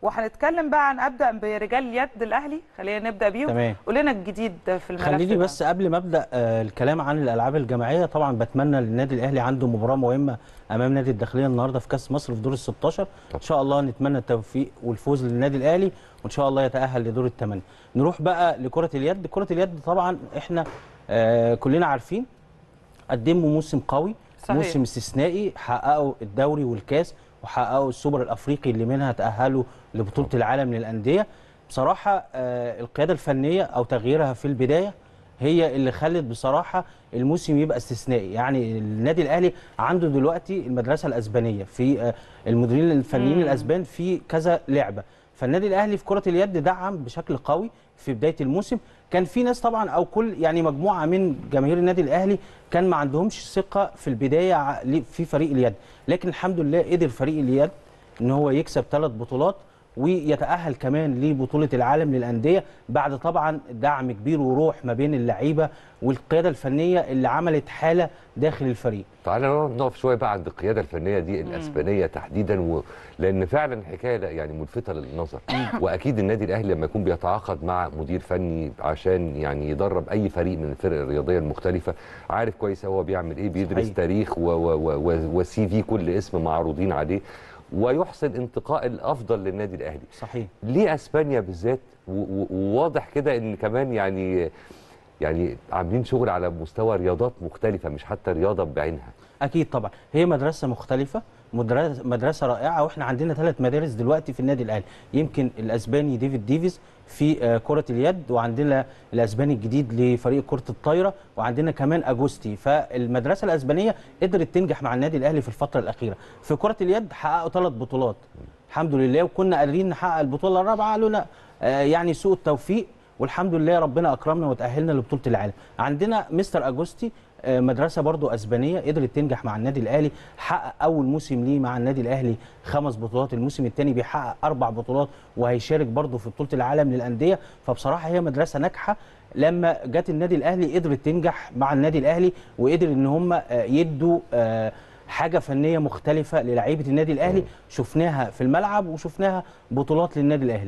وهنتكلم بقى عن ابدا برجال اليد الاهلي خلينا نبدا بيهم تمام. قول لنا الجديد في الملف خليني ده. بس قبل ما ابدا آه، الكلام عن الالعاب الجماعيه طبعا بتمنى للنادي الاهلي عنده مباراه مهمه امام نادي الداخليه النهارده في كاس مصر في دور ال 16 ان شاء الله نتمنى التوفيق والفوز للنادي الاهلي وان شاء الله يتاهل لدور الثمانيه نروح بقى لكره اليد كره اليد طبعا احنا آه، كلنا عارفين قدموا موسم قوي صحيح. موسم استثنائي حققوا الدوري والكاس وحققوا السوبر الافريقي اللي منها تاهلوا لبطوله العالم للانديه بصراحه آه، القياده الفنيه او تغييرها في البدايه هي اللي خلت بصراحه الموسم يبقى استثنائي يعني النادي الاهلي عنده دلوقتي المدرسه الاسبانيه في آه، المديرين الفنيين مم. الاسبان في كذا لعبه فالنادي الاهلي في كره اليد دعم بشكل قوي في بدايه الموسم كان في ناس طبعا او كل يعني مجموعه من جماهير النادي الاهلي كان ما عندهمش ثقه في البدايه ع- ل- في فريق اليد لكن الحمد لله قدر فريق اليد ان هو يكسب ثلاث بطولات ويتاهل كمان لبطوله العالم للانديه بعد طبعا دعم كبير وروح ما بين اللعيبه والقياده الفنيه اللي عملت حاله داخل الفريق تعالى نقف شويه بقى عند القياده الفنيه دي الاسبانيه تحديدا و... لان فعلا الحكايه لا- يعني ملفته للنظر واكيد النادي الاهلي لما يكون بيتعاقد مع مدير فني عشان يعني يدرب اي فريق من الفرق الرياضيه المختلفه عارف كويس هو بيعمل ايه بيدرس صحيح. تاريخ و... و... و... وسي في كل اسم معروضين عليه ويحسن انتقاء الافضل للنادي الاهلي صحيح ليه اسبانيا بالذات و- و- وواضح كده ان كمان يعني يعني عاملين شغل على مستوى رياضات مختلفه مش حتى رياضه بعينها اكيد طبعا هي مدرسه مختلفه مدرسه مدرسه رائعه واحنا عندنا ثلاث مدارس دلوقتي في النادي الاهلي يمكن الاسباني ديفيد ديفيز في آه، كره اليد وعندنا الاسباني الجديد لفريق كره الطايره وعندنا كمان اجوستي فالمدرسه الاسبانيه قدرت تنجح مع النادي الاهلي في الفتره الاخيره في كره اليد حققوا ثلاث بطولات الحمد لله وكنا قادرين نحقق البطوله الرابعه قالوا لا آه، يعني سوء التوفيق والحمد لله ربنا اكرمنا وتاهلنا لبطوله العالم عندنا مستر اجوستي آه، مدرسه برضو اسبانيه قدرت تنجح مع النادي الاهلي حقق اول موسم ليه مع النادي الاهلي خمس بطولات الموسم الثاني بيحقق اربع بطولات وهيشارك برضو في بطوله العالم للانديه فبصراحه هي مدرسه ناجحه لما جت النادي الاهلي قدرت تنجح مع النادي الاهلي وقدر ان هم آه، يدوا آه، حاجه فنيه مختلفه للعيبه النادي الاهلي شفناها في الملعب وشفناها بطولات للنادي الاهلي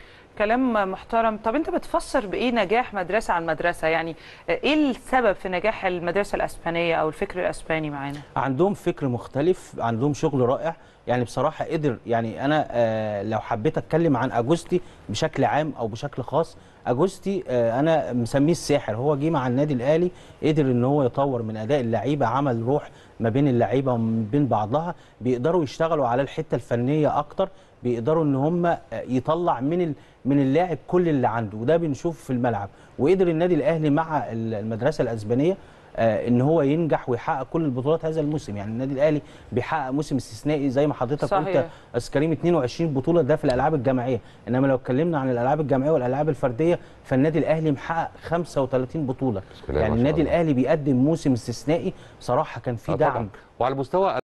كلام محترم طب انت بتفسر بايه نجاح مدرسه عن مدرسه يعني ايه السبب في نجاح المدرسه الاسبانيه او الفكر الاسباني معانا عندهم فكر مختلف عندهم شغل رائع يعني بصراحه قدر يعني انا آه لو حبيت اتكلم عن اجوستي بشكل عام او بشكل خاص اجوستي آه انا مسميه الساحر هو جه مع النادي الاهلي قدر ان هو يطور من اداء اللعيبه عمل روح ما بين اللعيبه وما بين بعضها بيقدروا يشتغلوا على الحته الفنيه اكتر بيقدروا ان هم آه، يطلع من ال- من اللاعب كل اللي عنده وده بنشوف في الملعب وقدر النادي الاهلي مع ال- المدرسه الاسبانيه آه، ان هو ينجح ويحقق كل البطولات هذا الموسم يعني النادي الاهلي بيحقق موسم استثنائي زي ما حضرتك صحيح. قلت استاذ كريم 22 بطوله ده في الالعاب الجماعيه انما لو اتكلمنا عن الالعاب الجماعيه والالعاب الفرديه فالنادي الاهلي محقق 35 بطوله بسم الله يعني ما شاء النادي الله. الاهلي بيقدم موسم استثنائي بصراحه كان فيه آه طبعاً. دعم وعلى مستوى